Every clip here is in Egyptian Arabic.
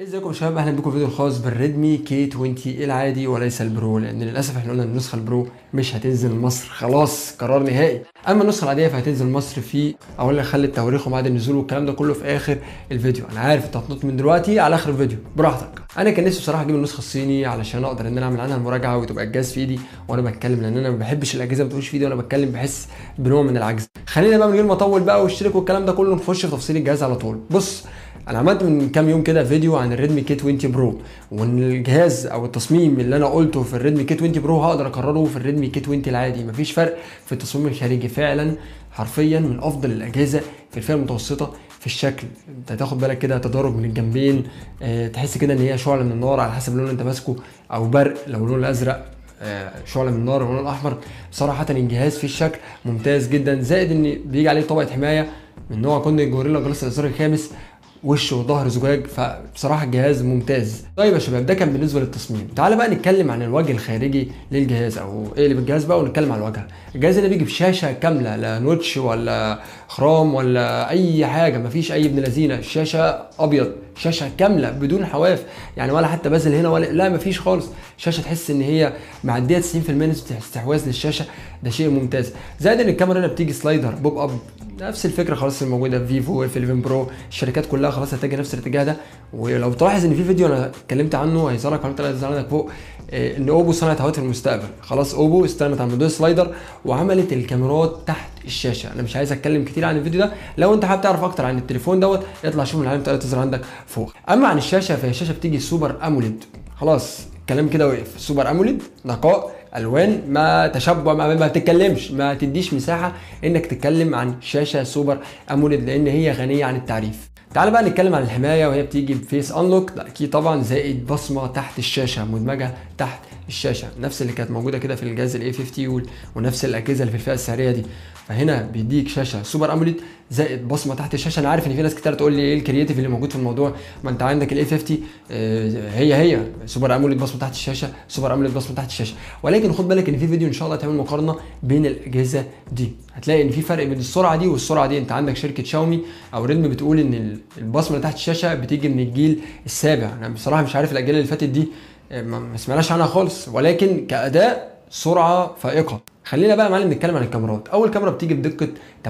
ازيكم يا شباب اهلا بكم في فيديو خاص بالريدمي كي 20 العادي وليس البرو لان للاسف احنا قلنا ان النسخه البرو مش هتنزل مصر خلاص قرار نهائي اما النسخه العاديه فهتنزل مصر في اقول لك خلي التواريخ وميعاد النزول والكلام ده كله في اخر الفيديو انا عارف انت هتنط من دلوقتي على اخر الفيديو براحتك انا كان نفسي بصراحه اجيب النسخه الصيني علشان اقدر ان انا اعمل عنها المراجعه وتبقى الجهاز في ايدي وانا بتكلم لان انا ما بحبش الاجهزه ما تبقاش في ايدي وانا بتكلم بحس بنوع من العجز خلينا بقى من غير ما اطول بقى واشترك والكلام ده كله نخش في تفصيل الجهاز على طول بص انا عملت من كام يوم كده فيديو عن الريدمي كي 20 برو وان الجهاز او التصميم اللي انا قلته في الريدمي كي 20 برو هقدر اكرره في الريدمي كي 20 العادي مفيش فرق في التصميم الخارجي فعلا حرفيا من افضل الاجهزه في الفئه المتوسطه في الشكل انت هتاخد بالك كده تدرج من الجنبين اه تحس كده ان هي شعله من النار على حسب اللون اللي انت ماسكه او برق لو اللون الازرق آه، شعله من النار واللون الاحمر صراحه الجهاز في الشكل ممتاز جدا زائد ان بيجي عليه طبقه حمايه من نوع كون جوريلا جلاس الاصدار الخامس وش وظهر زجاج فبصراحه الجهاز ممتاز طيب يا شباب ده كان بالنسبه للتصميم تعال بقى نتكلم عن الوجه الخارجي للجهاز او اقلب الجهاز بقى ونتكلم عن الواجهه الجهاز هنا بيجي بشاشه كامله لا نوتش ولا خرام ولا اي حاجه مفيش اي ابن لذينه الشاشه ابيض شاشه كامله بدون حواف يعني ولا حتى بازل هنا ولا لا مفيش خالص شاشه تحس ان هي معديه 90% نسبه استحواذ للشاشه ده شيء ممتاز زائد ان الكاميرا هنا بتيجي سلايدر بوب اب نفس الفكره خلاص الموجوده في فيفو في 11 برو الشركات كلها خلاص هتتجه نفس الاتجاه ده ولو تلاحظ ان في فيديو انا اتكلمت عنه هيظهر لك على هيظهر لك فوق إيه، ان اوبو صنعت هواتف المستقبل خلاص اوبو استلمت على موضوع سلايدر وعملت الكاميرات تحت الشاشه انا مش عايز اتكلم كتير عن الفيديو ده لو انت حابب تعرف اكتر عن التليفون دوت اطلع شوف العلامه بتاعته تظهر عندك فوق اما عن الشاشه فهي الشاشه بتيجي سوبر اموليد خلاص الكلام كده وقف سوبر اموليد نقاء الوان ما تشبع ما, ما تتكلمش ما تديش مساحه انك تتكلم عن شاشه سوبر اموليد لان هي غنيه عن التعريف تعال بقى نتكلم عن الحمايه وهي بتيجي بفيس انلوك ده اكيد طبعا زائد بصمه تحت الشاشه مدمجه تحت الشاشه نفس اللي كانت موجوده كده في الجهاز الاي 50 ونفس الاجهزه اللي في الفئه السعريه دي فهنا بيديك شاشه سوبر اموليد زائد بصمه تحت الشاشه انا عارف ان في ناس كتير تقول لي ايه الكرييتيف اللي موجود في الموضوع ما انت عندك الاي 50 آه، هي هي سوبر اموليد بصمه تحت الشاشه سوبر اموليد بصمه تحت الشاشه ولكن خد بالك ان في فيديو ان شاء الله هتعمل مقارنه بين الاجهزه دي هتلاقي ان في فرق بين السرعه دي والسرعه دي انت عندك شركه شاومي او ريدمي بتقول ان البصمه اللي تحت الشاشه بتيجي من الجيل السابع انا بصراحه مش عارف الاجيال اللي فاتت دي آه، ما سمعناش عنها خالص ولكن كاداء سرعه فائقه خلينا بقى يا معلم نتكلم عن الكاميرات اول كاميرا بتيجي بدقه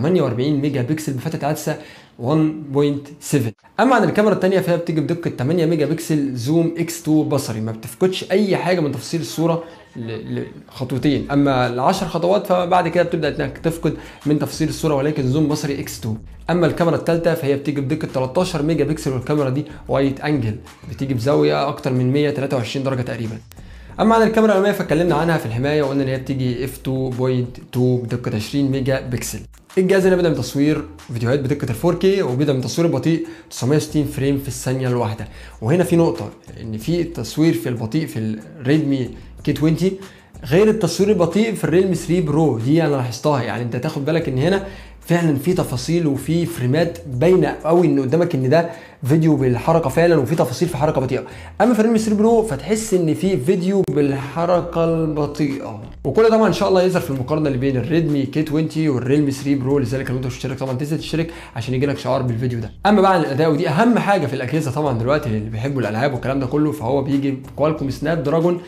48 ميجا بكسل بفتحه عدسه 1.7 اما عن الكاميرا الثانيه فهي بتيجي بدقه 8 ميجا بكسل زوم اكس 2 بصري ما بتفقدش اي حاجه من تفاصيل الصوره لخطوتين اما ال 10 خطوات فبعد كده بتبدا انك تفقد من تفاصيل الصوره ولكن زوم بصري اكس 2 اما الكاميرا الثالثه فهي بتيجي بدقه 13 ميجا بكسل والكاميرا دي وايت انجل بتيجي بزاويه اكتر من 123 درجه تقريبا اما عن الكاميرا الاماميه فاتكلمنا عنها في الحمايه وقلنا ان هي بتيجي اف 2.2 بدقه 20 ميجا بكسل الجهاز هنا بدا من تصوير فيديوهات بدقه ال 4K وبدا من تصوير البطيء 960 فريم في الثانيه الواحده وهنا في نقطه ان في تصوير في البطيء في الريدمي كي 20 غير التصوير البطيء في الريلمي 3 برو دي انا لاحظتها يعني انت تاخد بالك ان هنا فعلا في تفاصيل وفي فريمات باينه قوي ان قدامك ان ده فيديو بالحركه فعلا وفي تفاصيل في حركه بطيئه اما في الريلمي 3 برو فتحس ان في فيديو بالحركه البطيئه وكل ده طبعا ان شاء الله يظهر في المقارنه اللي بين الريدمي كي 20 والريلمي 3 برو لذلك لو انت مش مشترك طبعا تنزل تشترك عشان يجي لك شعار بالفيديو ده اما بقى عن الاداء ودي اهم حاجه في الاجهزه طبعا دلوقتي اللي بيحبوا الالعاب والكلام ده كله فهو بيجي كوالكوم سناب دراجون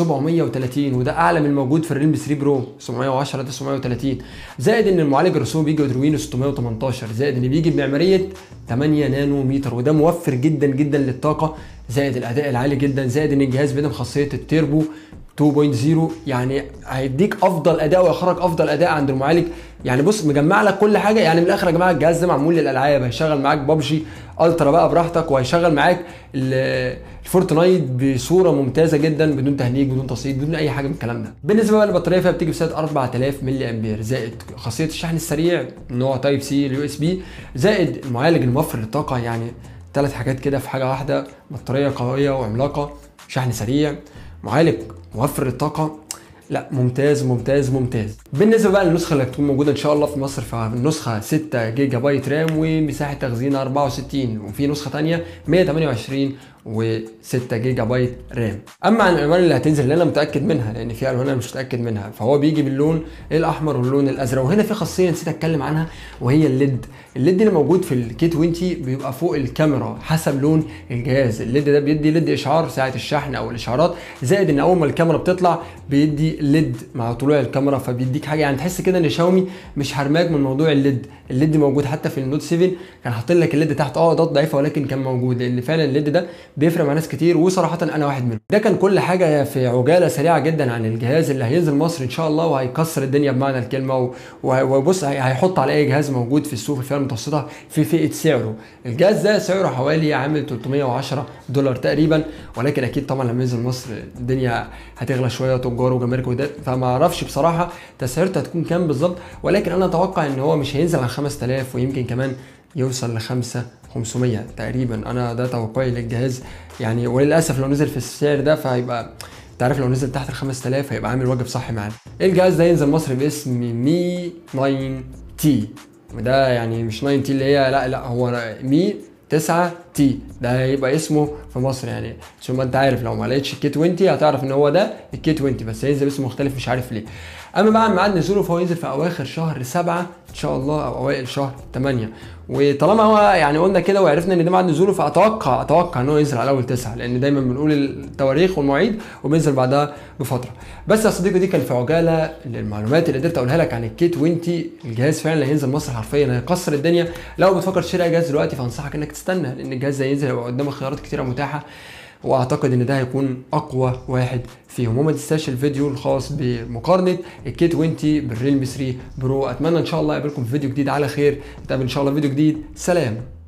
730 وده اعلى من الموجود في الريلمي 3 برو 710 ده 730 زائد ان المعالج الرسومي بيجي ادروينو 618 زائد ان بيجي بمعماريه 8 نانو متر وده موفر جدا جدا للطاقه زائد الاداء العالي جدا زائد ان الجهاز بيدعم خاصيه التيربو 2.0 يعني هيديك افضل اداء ويخرج افضل اداء عند المعالج يعني بص مجمع لك كل حاجه يعني من الاخر يا جماعه الجهاز ده معمول للالعاب هيشغل معاك ببجي الترا بقى براحتك وهيشغل معاك الفورتنايت بصوره ممتازه جدا بدون تهنيج بدون تصعيد بدون اي حاجه من الكلام ده بالنسبه بقى للبطاريه فهي بتيجي بسعه 4000 ملي امبير زائد خاصيه الشحن السريع نوع تايب سي اليو اس بي زائد المعالج الموفر للطاقه يعني ثلاث حاجات كده في حاجه واحده بطاريه قويه وعملاقه شحن سريع معالج موفر للطاقه لا ممتاز ممتاز ممتاز بالنسبه بقى للنسخه اللي هتكون موجوده ان شاء الله في مصر فالنسخه 6 جيجا بايت رام ومساحه تخزين 64 وفي نسخه ثانيه 128 و6 جيجا بايت رام اما عن الالوان اللي هتنزل اللي انا متاكد منها لان في الوان انا مش متاكد منها فهو بيجي باللون الاحمر واللون الازرق وهنا في خاصيه نسيت اتكلم عنها وهي الليد الليد اللي موجود في الكي 20 بيبقى فوق الكاميرا حسب لون الجهاز الليد ده بيدي ليد اشعار ساعه الشحن او الاشعارات زائد ان اول ما الكاميرا بتطلع بيدي ليد مع طلوع الكاميرا فبيديك حاجه يعني تحس كده ان شاومي مش هرماك من موضوع الليد الليد موجود حتى في النوت 7 كان حاطط لك الليد تحت اه اضاءات ضعيفه ولكن كان موجود لان فعلا الليد ده بيفرق مع ناس كتير وصراحه انا واحد منهم ده كان كل حاجه في عجاله سريعه جدا عن الجهاز اللي هينزل مصر ان شاء الله وهيكسر الدنيا بمعنى الكلمه و- وبص هي- هيحط على اي جهاز موجود في السوق في الفئه المتوسطه في فئه سعره الجهاز ده سعره حوالي عامل 310 دولار تقريبا ولكن اكيد طبعا لما ينزل مصر الدنيا هتغلى شويه تجار وجمارك وده فما اعرفش بصراحه تسعيرته هتكون كام بالظبط ولكن انا اتوقع ان هو مش هينزل عن 5000 ويمكن كمان يوصل ل 5 500 تقريبا انا ده توقعي للجهاز يعني وللاسف لو نزل في السعر ده فهيبقى انت عارف لو نزل تحت ال 5000 هيبقى عامل واجب صح معانا الجهاز ده ينزل مصر باسم مي 9 تي وده يعني مش 9 تي اللي هي لا لا هو مي 9 تي ده هيبقى اسمه في مصر يعني عشان ما انت عارف لو ما لقيتش الكي 20 هتعرف ان هو ده الكي 20 بس هينزل اسمه مختلف مش عارف ليه اما بقى عن ميعاد نزوله فهو ينزل في اواخر شهر 7 ان شاء الله او اوائل شهر 8 وطالما هو يعني قلنا كده وعرفنا ان ده ميعاد نزوله فاتوقع اتوقع ان هو ينزل على اول 9 لان دايما بنقول التواريخ والمواعيد وبينزل بعدها بفتره بس يا صديقي دي كان في عجاله المعلومات اللي قدرت اقولها لك عن الكي 20 الجهاز فعلا هينزل مصر حرفيا هيكسر الدنيا لو بتفكر تشتري جهاز دلوقتي فانصحك انك تستنى لان الجهاز ده ينزل هيبقى قدامك خيارات كتيره متاحه واعتقد ان ده هيكون اقوى واحد فيهم وما تنساش الفيديو الخاص بمقارنه الكي 20 بالريلمي 3 برو اتمنى ان شاء الله اقابلكم في فيديو جديد على خير نتقابل ان شاء الله في فيديو جديد سلام